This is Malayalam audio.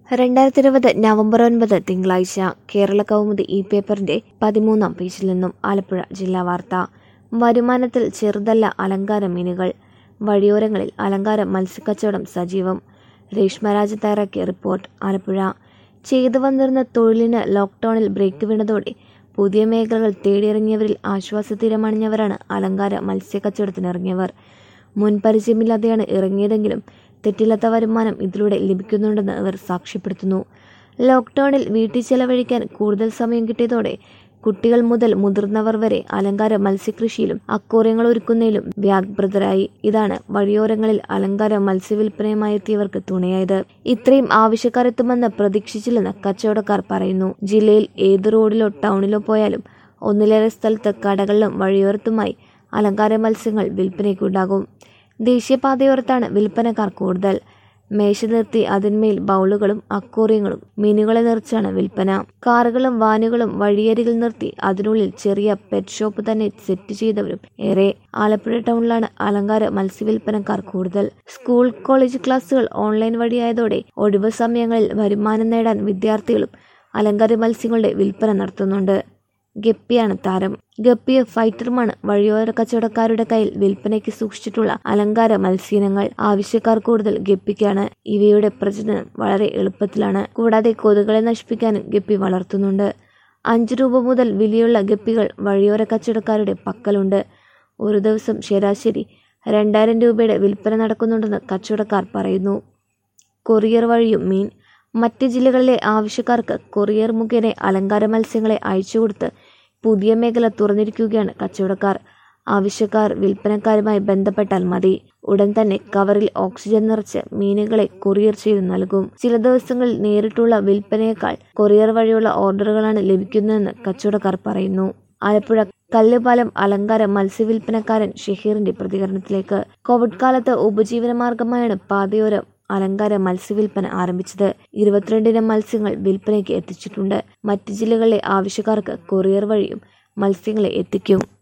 രണ്ടായിരത്തി ഇരുപത് നവംബർ ഒൻപത് തിങ്കളാഴ്ച കേരള കൗമുദി ഈ പേപ്പറിന്റെ പതിമൂന്നാം പേജിൽ നിന്നും ആലപ്പുഴ ജില്ലാ വാർത്ത വരുമാനത്തിൽ ചെറുതല്ല അലങ്കാര മീനുകൾ വഴിയോരങ്ങളിൽ അലങ്കാര മത്സ്യക്കച്ചവടം സജീവം രേഷ്മരാജ് തയ്യാറാക്കിയ റിപ്പോർട്ട് ആലപ്പുഴ ചെയ്തു വന്നിരുന്ന തൊഴിലിന് ലോക്ക്ഡൌണിൽ ബ്രേക്ക് വീണതോടെ പുതിയ മേഖലകൾ തേടിയിറങ്ങിയവരിൽ ആശ്വാസതീരമണിഞ്ഞവരാണ് അലങ്കാര മത്സ്യക്കച്ചവടത്തിനിറങ്ങിയവർ മുൻപരിചയമില്ലാതെയാണ് ഇറങ്ങിയതെങ്കിലും തെറ്റില്ലാത്ത വരുമാനം ഇതിലൂടെ ലഭിക്കുന്നുണ്ടെന്ന് ഇവർ സാക്ഷ്യപ്പെടുത്തുന്നു ലോക്ക്ഡൌണിൽ വീട്ടിൽ ചെലവഴിക്കാൻ കൂടുതൽ സമയം കിട്ടിയതോടെ കുട്ടികൾ മുതൽ മുതിർന്നവർ വരെ അലങ്കാര മത്സ്യകൃഷിയിലും അക്വേറിയങ്ങൾ ഒരുക്കുന്നതിലും വ്യാപൃതരായി ഇതാണ് വഴിയോരങ്ങളിൽ അലങ്കാര മത്സ്യവില്പനയുമായി എത്തിയവർക്ക് തുണയായത് ഇത്രയും ആവശ്യക്കാർ എത്തുമെന്ന് പ്രതീക്ഷിച്ചില്ലെന്ന് കച്ചവടക്കാർ പറയുന്നു ജില്ലയിൽ ഏത് റോഡിലോ ടൗണിലോ പോയാലും ഒന്നിലേറെ സ്ഥലത്ത് കടകളിലും വഴിയോരത്തുമായി അലങ്കാര മത്സ്യങ്ങൾ വിൽപ്പനയ്ക്കുണ്ടാകും ദേശീയപാതയോരത്താണ് വിൽപ്പനക്കാർ കൂടുതൽ മേശ നിർത്തി അതിന്മേൽ ബൗളുകളും അക്വേറിയങ്ങളും മീനുകളെ നിറച്ചാണ് വിൽപ്പന കാറുകളും വാനുകളും വഴിയരികിൽ നിർത്തി അതിനുള്ളിൽ ചെറിയ പെറ്റ് ഷോപ്പ് തന്നെ സെറ്റ് ചെയ്തവരും ഏറെ ആലപ്പുഴ ടൗണിലാണ് അലങ്കാര മത്സ്യവില്പനക്കാർ കൂടുതൽ സ്കൂൾ കോളേജ് ക്ലാസുകൾ ഓൺലൈൻ വഴിയായതോടെ ഒഴിവ് സമയങ്ങളിൽ വരുമാനം നേടാൻ വിദ്യാർത്ഥികളും അലങ്കാര മത്സ്യങ്ങളുടെ വിൽപ്പന നടത്തുന്നുണ്ട് ഗപ്പിയാണ് താരം ഗപ്പിയും ഫൈറ്ററുമാണ് വഴിയോര കച്ചവടക്കാരുടെ കയ്യിൽ വിൽപ്പനയ്ക്ക് സൂക്ഷിച്ചിട്ടുള്ള അലങ്കാര മത്സ്യങ്ങൾ ആവശ്യക്കാർ കൂടുതൽ ഗപ്പിക്കാണ് ഇവയുടെ പ്രജനനം വളരെ എളുപ്പത്തിലാണ് കൂടാതെ കൊതുകളെ നശിപ്പിക്കാനും ഗപ്പി വളർത്തുന്നുണ്ട് അഞ്ച് രൂപ മുതൽ വിലയുള്ള ഗപ്പികൾ വഴിയോര കച്ചവടക്കാരുടെ പക്കലുണ്ട് ഒരു ദിവസം ശരാശരി രണ്ടായിരം രൂപയുടെ വിൽപ്പന നടക്കുന്നുണ്ടെന്ന് കച്ചവടക്കാർ പറയുന്നു കൊറിയർ വഴിയും മീൻ മറ്റ് ജില്ലകളിലെ ആവശ്യക്കാർക്ക് കൊറിയർ മുഖേന അലങ്കാര മത്സ്യങ്ങളെ അയച്ചുകൊടുത്ത് പുതിയ മേഖല തുറന്നിരിക്കുകയാണ് കച്ചവടക്കാർ ആവശ്യക്കാർ വിൽപ്പനക്കാരുമായി ബന്ധപ്പെട്ടാൽ മതി ഉടൻ തന്നെ കവറിൽ ഓക്സിജൻ നിറച്ച് മീനുകളെ കൊറിയർ ചെയ്ത് നൽകും ചില ദിവസങ്ങളിൽ നേരിട്ടുള്ള വിൽപ്പനയേക്കാൾ കൊറിയർ വഴിയുള്ള ഓർഡറുകളാണ് ലഭിക്കുന്നതെന്ന് കച്ചവടക്കാർ പറയുന്നു ആലപ്പുഴ കല്ലുപാലം അലങ്കാര മത്സ്യവില്പനക്കാരൻ ഷഹീറിന്റെ പ്രതികരണത്തിലേക്ക് കോവിഡ് കാലത്ത് ഉപജീവന മാർഗമായാണ് പാതയോരം അലങ്കാര മത്സ്യവില്പന ആരംഭിച്ചത് ഇരുപത്തിരണ്ടിനം മത്സ്യങ്ങൾ വിൽപ്പനയ്ക്ക് എത്തിച്ചിട്ടുണ്ട് മറ്റ് ജില്ലകളിലെ ആവശ്യക്കാർക്ക് കൊറിയർ വഴിയും മത്സ്യങ്ങളെ എത്തിക്കും